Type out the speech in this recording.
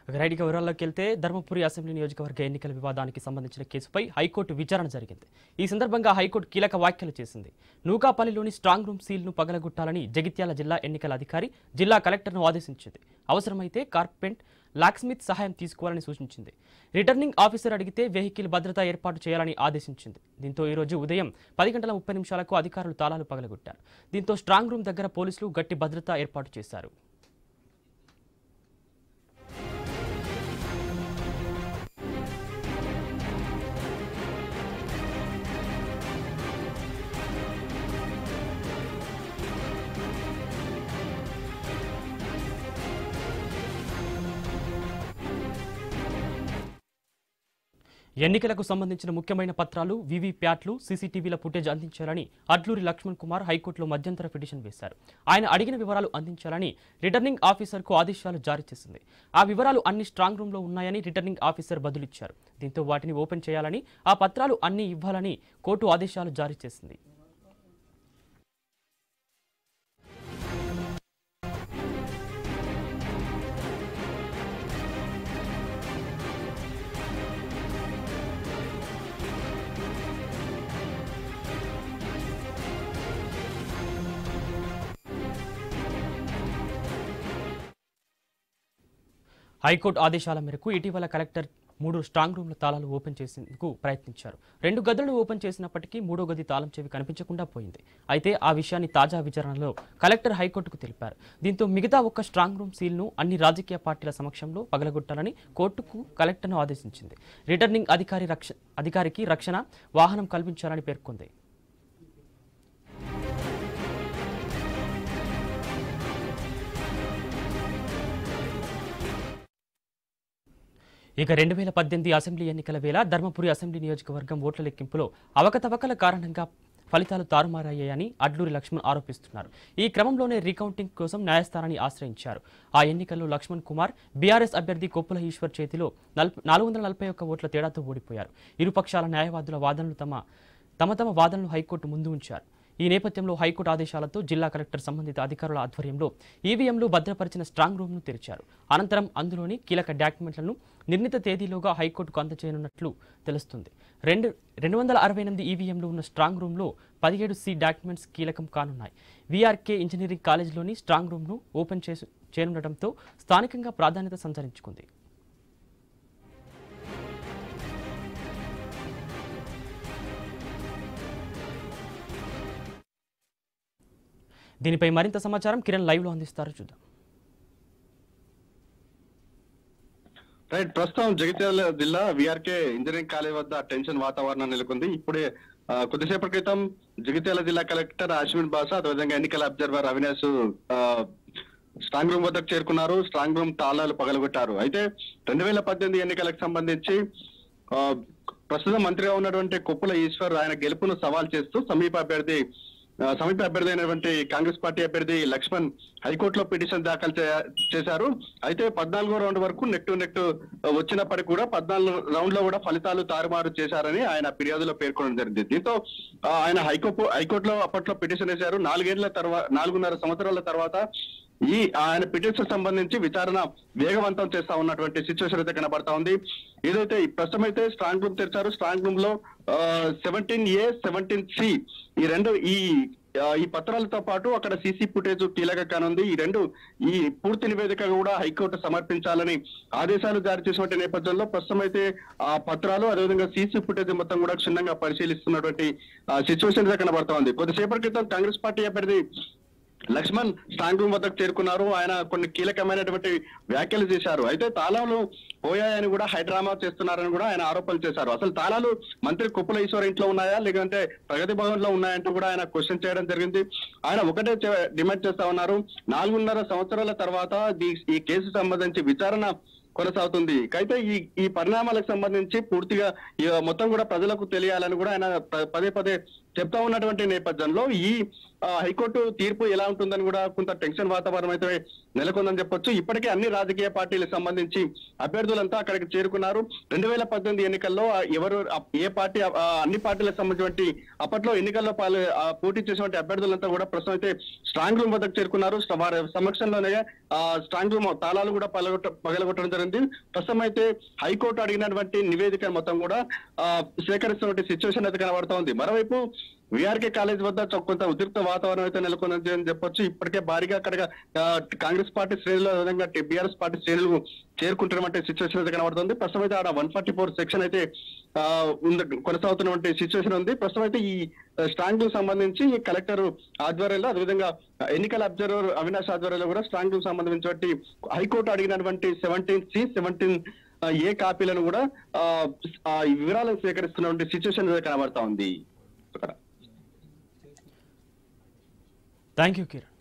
రైడ్గా వివరాల్లోకి వెళ్తే ధర్మపురి అసెంబ్లీ నియోజకవర్గ ఎన్నికల వివాదానికి సంబంధించిన కేసుపై హైకోర్టు విచారణ జరిగింది ఈ సందర్భంగా హైకోర్టు కీలక వ్యాఖ్యలు చేసింది నూకాపల్లిలోని స్ట్రాంగ్ రూమ్ సీల్ను పగలగొట్టాలని జగిత్యాల జిల్లా ఎన్నికల అధికారి జిల్లా కలెక్టర్ను ఆదేశించింది అవసరమైతే కార్పెంట్ లాక్స్మిత్ సహాయం తీసుకోవాలని సూచించింది రిటర్నింగ్ ఆఫీసర్ అడిగితే వెహికల్ భద్రత ఏర్పాటు చేయాలని ఆదేశించింది దీంతో ఈ రోజు ఉదయం పది గంటల ముప్పై నిమిషాలకు అధికారులు తాళాలు పగలగొట్టారు దీంతో స్ట్రాంగ్ రూమ్ దగ్గర పోలీసులు గట్టి భద్రత ఏర్పాటు చేశారు ఎన్నికలకు సంబంధించిన ముఖ్యమైన పత్రాలు వీవీప్యాట్లు సీసీటీవీల ఫుటేజ్ అందించాలని అడ్లూరి లక్ష్మణ్ కుమార్ హైకోర్టులో మధ్యంతర పిటిషన్ వేశారు ఆయన అడిగిన వివరాలు అందించాలని రిటర్నింగ్ ఆఫీసర్కు ఆదేశాలు జారీ చేసింది ఆ వివరాలు అన్ని స్ట్రాంగ్ రూమ్లో ఉన్నాయని రిటర్నింగ్ ఆఫీసర్ బదులిచ్చారు దీంతో వాటిని ఓపెన్ చేయాలని ఆ పత్రాలు అన్ని ఇవ్వాలని కోర్టు ఆదేశాలు జారీ చేసింది హైకోర్టు ఆదేశాల మేరకు ఇటీవల కలెక్టర్ మూడు స్ట్రాంగ్ రూమ్ల తాళాలు ఓపెన్ చేసేందుకు ప్రయత్నించారు రెండు గదులను ఓపెన్ చేసినప్పటికీ మూడో గది తాళం చెవి కనిపించకుండా పోయింది అయితే ఆ విషయాన్ని తాజా విచారణలో కలెక్టర్ హైకోర్టుకు తెలిపారు దీంతో మిగతా ఒక్క స్ట్రాంగ్ రూమ్ సీల్ను అన్ని రాజకీయ పార్టీల సమక్షంలో పగలగొట్టాలని కోర్టుకు కలెక్టర్ను ఆదేశించింది రిటర్నింగ్ అధికారి రక్ష అధికారికి రక్షణ వాహనం కల్పించాలని పేర్కొంది ఇక రెండు వేల పద్దెనిమిది అసెంబ్లీ ఎన్నికల వేళ ధర్మపురి అసెంబ్లీ నియోజకవర్గం ఓట్ల లెక్కింపులో అవకతవకల కారణంగా ఫలితాలు తారుమారయ్యాయని అడ్లూరి లక్ష్మణ్ ఆరోపిస్తున్నారు ఈ క్రమంలోనే రీకౌంటింగ్ కోసం న్యాయస్థానాన్ని ఆశ్రయించారు ఆ ఎన్నికల్లో లక్ష్మణ్ కుమార్ బీఆర్ఎస్ అభ్యర్థి కొప్పుల ఈశ్వర్ చేతిలో నలభై నాలుగు వందల నలభై ఒక్క ఓట్ల తేడాతో ఓడిపోయారు ఇరుపక్షాల న్యాయవాదుల వాదనలు తమ తమ తమ వాదనలు హైకోర్టు ముందు ఉంచారు ఈ నేపథ్యంలో హైకోర్టు ఆదేశాలతో జిల్లా కలెక్టర్ సంబంధిత అధికారుల ఆధ్వర్యంలో ఈవీఎంలు భద్రపరిచిన స్ట్రాంగ్ రూమ్ను తెరిచారు అనంతరం అందులోని కీలక డాక్యుమెంట్లను నిర్ణీత తేదీలోగా హైకోర్టుకు అందజేయనున్నట్లు తెలుస్తుంది రెండు రెండు వందల అరవై ఎనిమిది ఈవీఎంలు ఉన్న స్ట్రాంగ్ రూమ్లో పదిహేడు సి డాక్యుమెంట్స్ కీలకం కానున్నాయి వీఆర్కే ఇంజనీరింగ్ కాలేజీలోని స్ట్రాంగ్ రూమ్ను ఓపెన్ చేసి చేయనుండటంతో స్థానికంగా ప్రాధాన్యత సంతరించుకుంది దీనిపై మరింత సమాచారం కిరణ్ లైవ్లో అందిస్తారు చూద్దాం రైట్ ప్రస్తుతం జగిత్యాల జిల్లా విఆర్కే ఇంజనీరింగ్ కాలేజ్ వద్ద టెన్షన్ వాతావరణం నెలకొంది ఇప్పుడే ఆ, కొద్దిసేపటి క్రితం జగిత్యాల జిల్లా కలెక్టర్ అశ్విన్ బాసా అదేవిధంగా ఎన్నికల అబ్జర్వర్ అవినాష్ ఆ, స్ట్రాంగ్ రూమ్ వద్దకు చేరుకున్నారు స్ట్రాంగ్ రూమ్ తాళాలు పగలగొట్టారు అయితే రెండు వేల పద్దెనిమిది ఎన్నికలకు సంబంధించి ఆ, ప్రస్తుతం మంత్రిగా ఉన్నటువంటి కొప్పుల ఈశ్వర్ ఆయన గెలుపును సవాల్ చేస్తూ సమీప అభ్యర్థి ఆ, సమీప అభ్యర్థి అయినటువంటి కాంగ్రెస్ పార్టీ అభ్యర్థి లక్ష్మణ్ హైకోర్టులో పిటిషన్ దాఖలు చే- చేశారు అయితే పద్నాలుగో రౌండ్ వరకు నెట్ టు నెట్ వచ్చినప్పటికీ కూడా పద్నాలుగు రౌండ్ లో కూడా ఫలితాలు తారుమారు చేశారని ఆయన ఫిర్యాదులో పేర్కొనడం జరిగింది దీంతో ఆ, ఆయన హైకోర్టు హైకోర్టులో అప్పట్లో పిటిషన్ వేశారు నాలుగేళ్ల తర్వాత నాలుగున్నర సంవత్సరాల తర్వాత ఈ ఆయన పిటిషన్ సంబంధించి విచారణ వేగవంతం చేస్తా ఉన్నటువంటి సిచ్యువేషన్ అయితే కనబడతా ఉంది ఏదైతే ఈ ప్రస్తుతం అయితే స్ట్రాంగ్ రూమ్ తెరిచారు స్ట్రాంగ్ రూమ్ లో సెవెంటీన్ ఏ సెవెంటీన్ సి ఈ రెండు ఈ ఆ, ఈ పత్రాలతో పాటు అక్కడ సీసీ ఫుటేజ్ కీలక కానుంది ఈ రెండు ఈ పూర్తి నివేదిక కూడా హైకోర్టు సమర్పించాలని ఆదేశాలు జారీ చేసినటువంటి నేపథ్యంలో ప్రస్తుతం అయితే ఆ పత్రాలు అదేవిధంగా సీసీ ఫుటేజ్ మొత్తం కూడా క్షుణ్ణంగా పరిశీలిస్తున్నటువంటి సిచ్యువేషన్ కనబడతా ఉంది కొద్దిసేపటి క్రితం కాంగ్రెస్ పార్టీ అభ్యర్థి లక్ష్మణ్ స్ట్రాంగ్ రూమ్ వద్దకు చేరుకున్నారు ఆయన కొన్ని కీలకమైనటువంటి వ్యాఖ్యలు చేశారు అయితే తాళాలు పోయాయని కూడా హైడ్రామా చేస్తున్నారని కూడా ఆయన ఆరోపణలు చేశారు అసలు తాళాలు మంత్రి కుప్పల ఈశ్వర్ ఇంట్లో ఉన్నాయా లేదంటే ప్రగతి భవన్ లో ఉన్నాయంటూ కూడా ఆయన క్వశ్చన్ చేయడం జరిగింది ఆయన ఒకటే చె- డిమాండ్ చేస్తా ఉన్నారు నాలుగున్నర సంవత్సరాల తర్వాత ఈ- ఈ కేసు సంబంధించి విచారణ కొనసాగుతుంది అయితే ఈ ఈ పరిణామాలకు సంబంధించి పూర్తిగా ఈ మొత్తం కూడా ప్రజలకు తెలియాలని కూడా ఆయన ప- పదే పదే చెప్తా ఉన్నటువంటి నేపథ్యంలో ఈ ఆ, హైకోర్టు తీర్పు ఎలా ఉంటుందని కూడా కొంత టెన్షన్ వాతావరణం అయితే నెలకొందని చెప్పొచ్చు ఇప్పటికే అన్ని రాజకీయ పార్టీలకు సంబంధించి అభ్యర్థులంతా అక్కడికి చేరుకున్నారు రెండు వేల పద్దెనిమిది ఎన్నికల్లో ఆ, ఎవరు ఆ, ఏ పార్టీ ఆ, అన్ని పార్టీలకు సంబంధించినటువంటి అప్పట్లో ఎన్నికల్లో పాలు ఆ, పోటీ చేసినటువంటి అభ్యర్థులంతా కూడా ప్రస్తుతం అయితే స్ట్రాంగ్ రూమ్ వద్దకు చేరుకున్నారు స్ట- వారి సమక్షంలోనే ఆ, స్ట్రాంగ్ రూమ్ తాళాలు కూడా పగలగొట్ట పగలగొట్టడం జరిగింది ప్రస్తుతం అయితే హైకోర్టు అడిగినటువంటి నివేదిక మొత్తం కూడా ఆ, సేకరిస్తున్నటువంటి సిచ్యువేషన్ అయితే కనబడుతూ ఉంది మరోవైపు విఆర్కే కాలేజ్ వద్ద చ- కొంత ఉద్రిక్త వాతావరణం అయితే నెలకొందని అని చెప్పొచ్చు ఇప్పటికే భారీగా అక్కడ ఆ, కాంగ్రెస్ పార్టీ శ్రేణులు అదేవిధంగా బీఆర్ఎస్ పార్టీ శ్రేణులు చేరుకుంటున్నటువంటి సిచ్యువేషన్ అయితే కనబడుతుంది ప్రస్తుతం అయితే ఆడ వన్ ఫార్టీ ఫోర్ సెక్షన్ అయితే ఆ, ఉంది- కొనసాగుతున్నటువంటి సిచ్యువేషన్ ఉంది ప్రస్తుతం అయితే ఈ స్ట్రాంగ్ రూమ్ సంబంధించి ఈ కలెక్టర్ ఆధ్వర్యంలో అదేవిధంగా ఎన్నికల అబ్జర్వర్ అవినాష్ ఆధ్వర్యంలో కూడా స్ట్రాంగ్ రూమ్ సంబంధించినటువంటి హైకోర్టు అడిగినటువంటి సెవెంటీన్ సి సెవెంటీన్ ఏ కాపీలను కూడా ఆ, ఆ, ఈ వివరాలను సేకరిస్తున్నటువంటి సిచ్యువేషన్ కనబడతా ఉంది థ్యాంక్ యూ కిరణ్